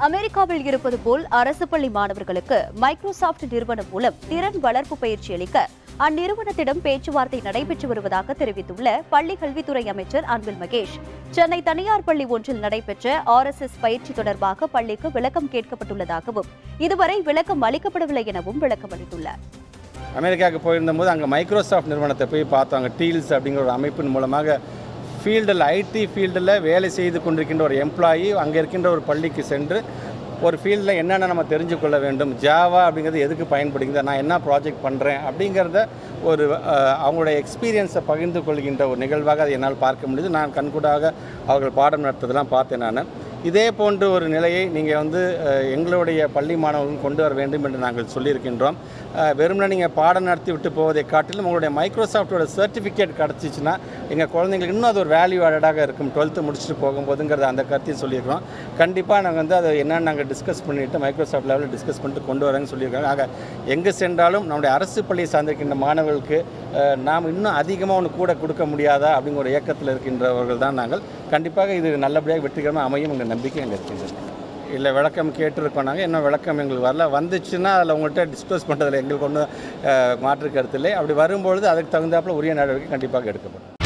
அமெரிக்காவில் இருப்பது போல் அரசு பள்ளி மாணவர்களுக்கு மைக்ரோசாஃப்ட் நிறுவனம் மூலம் திறன் வளர்ப்பு பயிற்சி அளிக்க அந்நிறுவனத்திடம் பேச்சுவார்த்தை நடைபெற்று வருவதாக தெரிவித்துள்ள பள்ளி கல்வித்துறை அமைச்சர் அன்பில் மகேஷ் சென்னை தனியார் பள்ளி ஒன்றில் நடைபெற்ற ஆர்எஸ்எஸ் பயிற்சி தொடர்பாக பள்ளிக்கு விளக்கம் கேட்கப்பட்டுள்ளதாகவும் இதுவரை விளக்கம் அளிக்கப்படவில்லை எனவும் விளக்கம் அளித்துள்ளார் அமெரிக்காவுக்கு போயிருந்தபோது அங்கே மைக்ரோசாஃப்ட் நிறுவனத்தை போய் பார்த்தோம் அங்கே டீல்ஸ் அப்படிங்கிற ஒரு அமைப்பின் மூலமாக ஃபீல்டில் ஐடி ஃபீல்டில் வேலை செய்து கொண்டிருக்கின்ற ஒரு எம்ப்ளாயி அங்கே இருக்கின்ற ஒரு பள்ளிக்கு சென்று ஒரு ஃபீல்டில் என்னென்ன நம்ம தெரிஞ்சு கொள்ள வேண்டும் ஜாவா அப்படிங்கிறது எதுக்கு பயன்படுகிறது நான் என்ன ப்ராஜெக்ட் பண்ணுறேன் அப்படிங்கிறத ஒரு அஹ், அவங்களுடைய எக்ஸ்பீரியன்ஸை பகிர்ந்து கொள்கின்ற ஒரு நிகழ்வாக அதை என்னால் பார்க்க முடியுது நான் கண்கூடாக அவர்கள் பாடம் நடத்துறதெல்லாம் பார்த்தேன் நான் இதே போன்ற ஒரு நிலையை நீங்கள் வந்து அஹ், எங்களுடைய பள்ளி மாணவர்களும் கொண்டு வர வேண்டும் என்று நாங்கள் சொல்லியிருக்கின்றோம் அஹ், வெறுமனே நீங்கள் பாடம் நடத்தி விட்டு போவதை காட்டிலும் உங்களுடைய மைக்ரோசாஃப்டோட சர்டிஃபிகேட் கிடச்சிச்சின்னா எங்கள் குழந்தைங்களுக்கு இன்னும் அது ஒரு வேல்யூ ஆடடாக இருக்கும் டுவெல்த்து முடிச்சுட்டு போகும்போதுங்கிறத அந்த கருத்தையும் சொல்லியிருக்கிறோம் கண்டிப்பாக நாங்கள் வந்து அதை என்னென்னு நாங்கள் டிஸ்கஸ் பண்ணிவிட்டு மைக்ரோசாஃப்ட் லெவலில் டிஸ்கஸ் பண்ணிட்டு கொண்டு வரேன்னு சொல்லியிருக்காங்க ஆக எங்கே சென்றாலும் நம்முடைய அரசு பள்ளியை சார்ந்திருக்கின்ற மாணவர்களுக்கு அஹ், நாம் இன்னும் அதிகமாக ஒன்று கூட கொடுக்க முடியாதா அப்படிங்கிற ஒரு இயக்கத்தில் இருக்கின்றவர்கள் தான் நாங்கள் கண்டிப்பாக இது நல்லபடியாக வெற்றிகரமாக அமையும் என்ற நம்பிக்கை எங்களுக்கு இருக்கின்றது இல்லை விளக்கம் கேட்டிருக்கோம் நாங்கள் இன்னும் விளக்கம் எங்களுக்கு வரல வந்துச்சுன்னா அதில் உங்கள்கிட்ட டிஸ்கஸ் பண்ணுறதுல எங்களுக்கு ஒன்றும் மாற்று கருத்து இல்லை அப்படி வரும்பொழுது அதுக்கு தகுந்தாப்புல உரிய நடவடிக்கை கண்டிப்பாக எடுக்கப்படும்